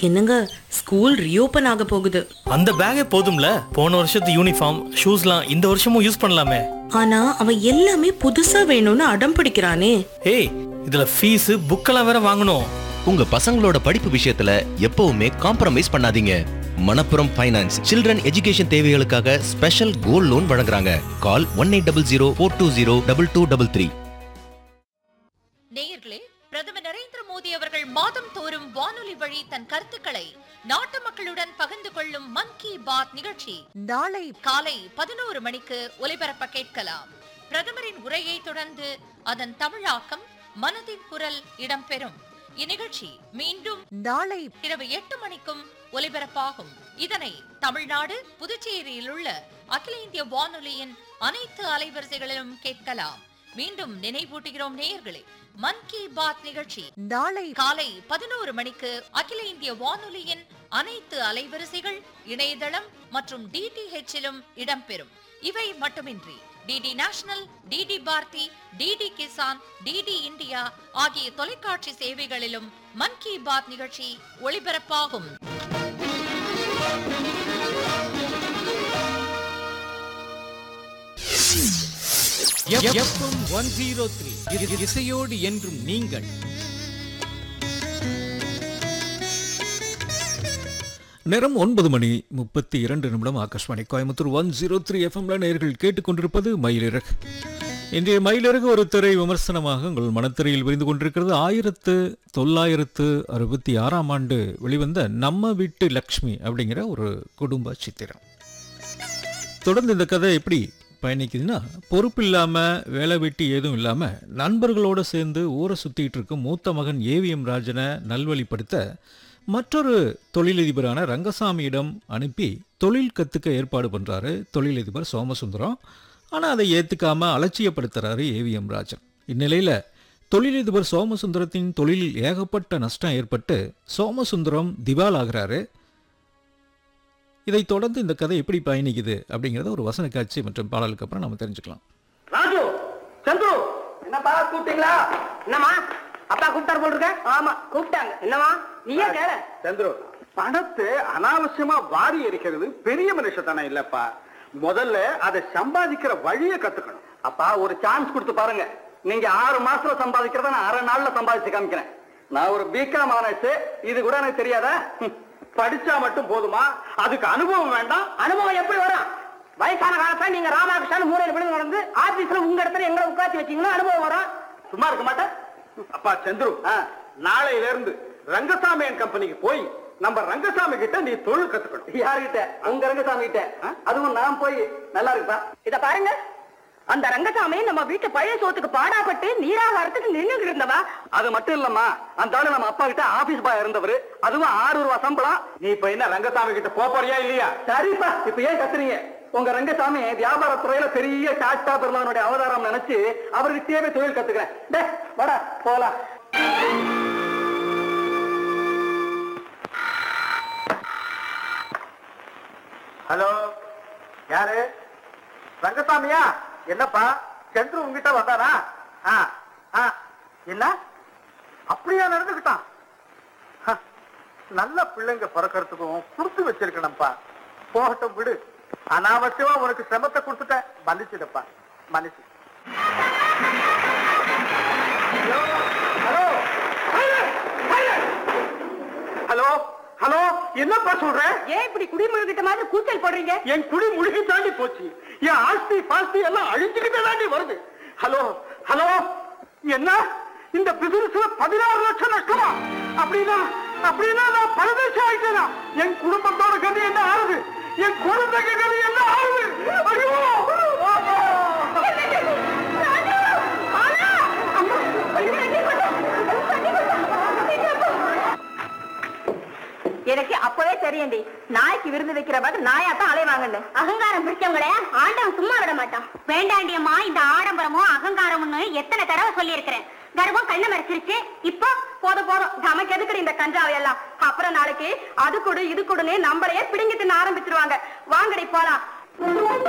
என்னங்க school reopen ஆக போகுது அந்த பேக்கே போதும்ல போன வருஷத்து யூனிஃபார்ம் ஷூஸ்லாம் இந்த வருஷமும் யூஸ் பண்ணலாமே ஆனா அவன் எல்லாமே புதுசா வேணும்னு அடம் பிடிக்கிறானே ஏய் இதுல ஃபீஸ் புக்கெல்லாம் வேற வாங்கணும் உங்க பசங்களோட படிப்பு விஷயத்துல எப்பவுமே காம்ப்ரமைஸ் பண்ணாதீங்க மணப்புரம் ஃபைனான்ஸ் சில்ட்ரன் எஜுகேஷன் தேவைகளுக்காக ஸ்பெஷல் கோல்ட் லோன் வழங்குறாங்க call one eight double zero four two zero double two double three நேயர்களே பிரதமர் நரேந்திர மோடி அவர்கள் மாதம் தோறும் வானொலி வழி தன் கருத்துக்களை நாட்டு மக்களுடன் பகிர்ந்து கொள்ளும் மன் கி பாத் நிகழ்ச்சி நாளை காலை பதினோரு மணிக்கு ஒலிபரப்ப கேட்கலாம் பிரதமரின் உரையை தொடர்ந்து அதன் தமிழாக்கம் மனதின் குரல் இடம்பெறும் இந்நிகழ்ச்சி மீண்டும் நாளை இரவு எட்டு மணிக்கும் ஒலிபரப்பாகும் இதனை தமிழ்நாடு புதுச்சேரியில் உள்ள அகில இந்திய வானொலியின் அனைத்து அலைவரிசைகளிலும் கேட்கலாம் மீண்டும் நினைவூட்டுகிறோம் நேயர்களே மன் கி பாத் நிகழ்ச்சி நாளை காலை பதினோரு மணிக்கு அகில இந்திய வானொலியின் அனைத்து அலைவரிசைகள் இணையதளம் மற்றும் டிடிஹெச்சிலும் இடம்பெறும் இவை மட்டுமின்றி DD national DD Bharati DD Kisan DD India ஆகிய தொலைக்காட்சி சேவைகளிலும் மன் கி பாத் நிகழ்ச்சி ஒளிபரப்பாகும் எஃப்எம் ஒன் ஜீரோ த்ரீ இசையோடு என்றும் நீங்கள் நேரம் ஒன்பது மணி முப்பத்தி இரண்டு நிமிடம் Akashvani Coimbatore one zero three எஃப்எம்ல நேர்கள் கேட்டுக்கொண்டிருப்பது மயிலிறகு இன்றைய மயிலிறகு ஒரு திரை விமர்சனமாக உங்கள் மனத்திரையில் விரிந்து கொண்டிருக்கிறது ஆயிரத்து தொள்ளாயிரத்து அறுபத்தி ஆறாம் ஆண்டு வெளிவந்த நம்ம வீட்டு லக்ஷ்மி அப்படிங்கிற ஒரு குடும்ப சித்திரம் தொடர்ந்து இந்த கதை எப்படி பயணிக்குதுன்னா பொறுப்பு இல்லாமல் வேலை வெட்டி ஏதும் இல்லாமல் நண்பர்களோடு சேர்ந்து ஊரை சுற்றிட்டு இருக்கும் மூத்த மகன் ஏவிஎம் ராஜனை நல்வழிப்படுத்த மற்றொரு தொழிலதிபரான ரங்கசாமியிடம் அனுப்பி தொழில் கற்றுக்க ஏற்பாடு பண்ணுறாரு தொழிலதிபர் சோமசுந்தரம் ஆனால் அதை ஏற்றுக்காம அலட்சியப்படுத்துறாரு ஏவிஎம் ராஜன் இந்நிலையில் தொழிலதிபர் சோமசுந்தரத்தின் தொழிலில் ஏகப்பட்ட நஷ்டம் ஏற்பட்டு சோமசுந்தரம் திவால் ஆகிறாரு இதைத் தொடர்ந்து இந்த கதை எப்படி பயணிக்குது அப்படிங்கிறத ஒரு வசன காட்சி மற்றும் பாடலுக்கு அப்புறம் நம்ம தெரிஞ்சுக்கலாம் ராஜு சந்துரு என்னப்பா கூப்பிட்டீங்களா என்னம்மா அப்பா கூப்பிட்டாரு போல் இருக்க ஆமா கூப்பிட்டாங்க என்னம்மா நீயே கேள சந்துரு பணத்தை அனாவசியமா வாரி எரிக்கிறது பெரிய மனுஷத்தனம் இல்லப்பா முதல்ல அதை சம்பாதிக்கிற வழியை கத்துக்கணும் அப்பா ஒரு சான்ஸ் கொடுத்து பாருங்க நீங்க ஆறு மாசத்துல சம்பாதிக்கிறத நான் அரை நாள்ல சம்பாதிச்சு காமிக்கிறேன் நான் ஒரு பிகாம் ஆனர்ஸ் இது கூட எனக்கு தெரியாதா ஹம். படிச்சா மட்டும் போதுமா அதுக்கு அனுபவம் வேண்டாம் அனுபவம் எப்படி வரும் வயசான காலத்துல நீங்க ராமகிருஷ்ணன் மூலையில விழுந்து நடந்து ஆபீஸ்ல உங்க இடத்துல எங்களை உட்காந்து வச்சீங்கன்னா அனுபவம் வரும் சும்மா இருக்க மாட்டேன் அப்பா சந்துரு ஆ. நாளையில இருந்து ரங்கசாமி கம்பெனிக்கு போய் நம்ம ரங்கசாமி கிட்ட நீ தொழில் கத்துக்கணும் யாருகிட்ட உங்க ரங்கசாமி கிட்ட அதுவும் நான் போய் நல்லா இருக்குப்பா இத பாருங்க அந்த ரங்கசாமி நம்ம வீட்டு பழைய சோத்துக்கு பாடாப்பட்டு நீராகாரத்துக்கு நின்னுட்டு இருந்தவா அது மட்டும் இல்லம்மா அந்த ஆளு நம்ம அப்பா கிட்ட ஆபீஸ் பாய் இருந்தவரு அதுவும் ஆறு ரூபா சம்பளம் நீ இப்ப என்ன ரங்கசாமி கிட்ட போப் போறியா இல்லையா சரிப்பா இப்ப ஏன் கத்துறீங்க உங்க ரங்கசாமி வியாபார துறையில பெரிய டாட்டா பிர்லானுடைய அவதாரம் நினைச்சு அவர்கிட்டயே தொழில் கத்துக்கிறேன் டே வாடா போலாம் ஹலோ யாரு ரங்கசாமியா என்னப்பா சந்துரு உங்ககிட்ட வந்தானா ஆ, ஆ, என்ன அப்படியா நடந்துக்கிட்டான் ஹ, நல்ல பிள்ளைங்க பிறக்கிறதுக்கும் கொடுத்து வச்சிருக்கணும்ப்பா போகட்டும் விடு அனாவசியமா உனக்கு சிரமத்தை கொடுத்துட்டேன் மன்னிச்சிடப்பா மன்னிச்சு ஹலோ ஹலோ ஹலோ என்னப்பா சொல்ற ஏன் இப்படி குடிமகிட்ட மாதிரி கூச்சல் போடுறீங்க என் குடி முழுகி தாண்டி போச்சு என் ஆஸ்தி பாஸ்தி எல்லாம் அழிஞ்சுக்கிட்டே தாண்டி வருது ஹலோ ஹலோ என்ன இந்த பிசினஸ்ல பதினாறு லட்சம் நஷ்டமா அப்படின்னா அப்படின்னா நான் பரதேசம் ஆயிட்டேனா என் குடும்பத்தோட கதி என்ன ஆகுது என் குழந்தைங்க கதி என்ன ஆகுது ஐயோ எனக்கு அப்பவே தெரியும்டி நாய்க்கு விருந்து வைக்கிற மாதிரி நாயா தான் அலைவாங்கன்னு அகங்காரம் பிடிச்சவங்கள ஆண்டவன் சும்மா விட மாட்டான் வேண்டாண்டியம்மா இந்த ஆடம்பரமும் அகங்காரம்னு எத்தனை தடவை சொல்லியிருக்கிறேன் கர்வம் கண்ண மறைச்சிருச்சு இப்போ போதும் போதும் நமக்கு எதுக்குடி இந்த கஞ்சாவை எல்லாம் அப்புறம் நாளைக்கு அது கொடு இது கொடுன்னு நம்மளையே பிடிங்கி தின்ன ஆரம்பிச்சிருவாங்க வாங்கடி போலாம்